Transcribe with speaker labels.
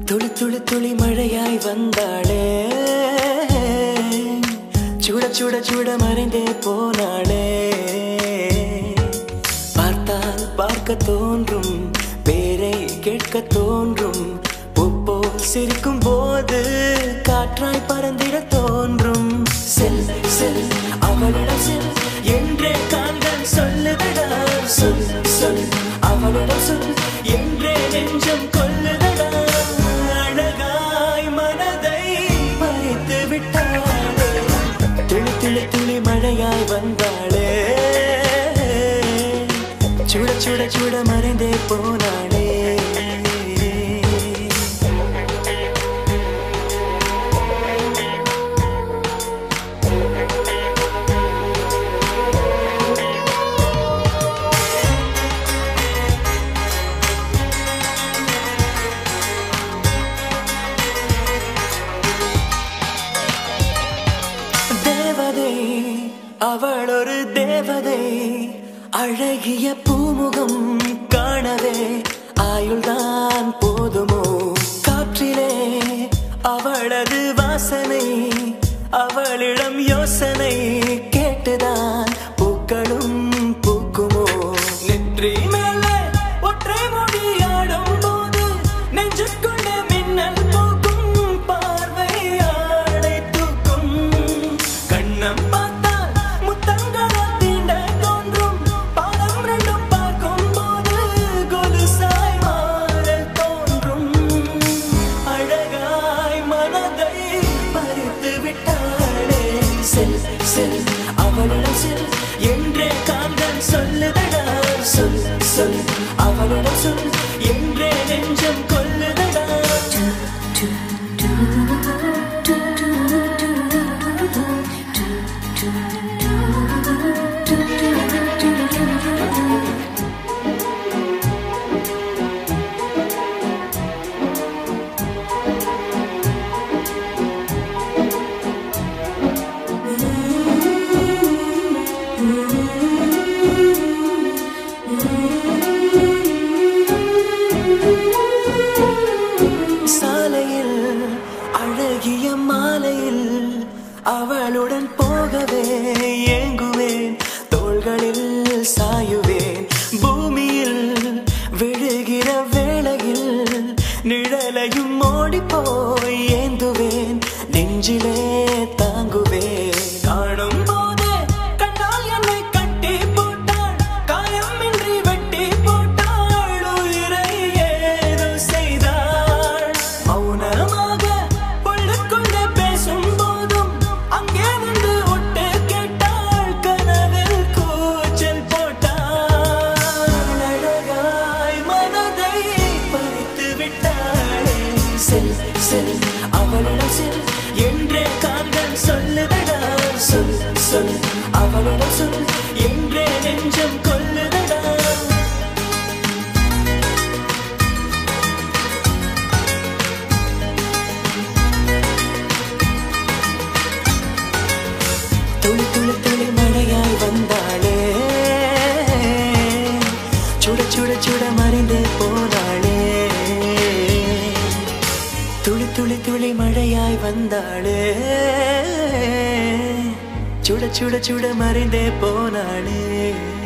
Speaker 1: துளி துளி துளி மழையாய் வந்தாளே சுட சுட சுட மறைந்தே போனாளே பார்த்தால் பார்க்க தோன்றும் பேரை கேட்க தோன்றும் உப்போ சிரிக்கும் போது காற்றாய் பறந்திட தோன்றும் செல் செல் அவளிடம் செல் என்றே கால்கள் சொல்லுதடா சொல் சொல் அவளிடம் சொல் என்றே நெஞ்சம் கொல்லுதடா அழகாய் மனதை பறித்து விட்டாளே துளி துளி துளி மழையாய் வந்தாளே சுட சுட சுட மறைந்தே போனாளே தேவதை அவள் ஒரு தேவதை அழகிய பூமுகம் காணவே ஆயுள்தான் போதுமோ காற்றிலே அவளது வாசனை அவளிடம் யோசனை கேட்டுதான் பூக்களும் பூக்குமோ நெற்றி மேலே ஒற்றை மொழியாடும் போது நெஞ்சுக்குள்ள மின்னல் போக்கும் பார்வை ஆடை தூக்கும் கண்ணம் பார்த்தால் முத்தங்களை தீண்ட தோன்றும் பாடம் ரெண்டும் பார்க்கும் போது கொலுசாய் மாற தோன்றும் அழகாய் மனதை பறித்து விட்டாளே செல் செல் அவளிடம் செல் என்றே கால்கள் சொல்லுதடா சொல் சொல் அவளிடம் சொல் என்றே நெஞ்சம் கொல்லுதடா சாலையில் அழகிய மாலையில் அவளுடன் போகவே ஏங்குவேன் தோள்களில் சாயுவேன் பூமியில் விழுகிற வேளையில் நிழலையும் ஓடி போய் ஏந்துவேன் நெஞ்சிலே தாங்குவேன் காணும் போதே கண்ணால் என்னை கட்டி போட்டாள் காயமின்றி வெட்டி போட்டாள் உயிரை ஏதோ செய்தாள் மௌனமாக உள்ளுக்குள்ளே பேசும் போதும் அங்கே வந்து விட்டு கேட்டாள் கனவில் கூச்சல் போட்டாள் அழகாய் மனதை பறித்து விட்டாளே செல் செல் அவளிடம் செல் என்றே கால்கள் சொல்லுதடா சொல் சொல் அவளிடம் சொல் என்றே நெஞ்சம் கொல்லுதடா துளி துளி துளி மழையாய் வந்தாளே சுட சுட சுட மறைந்தே போனாளே துளி துளி துளி மழையாய் வந்தாளே சுட சுட சுட மறைந்தே போனாளே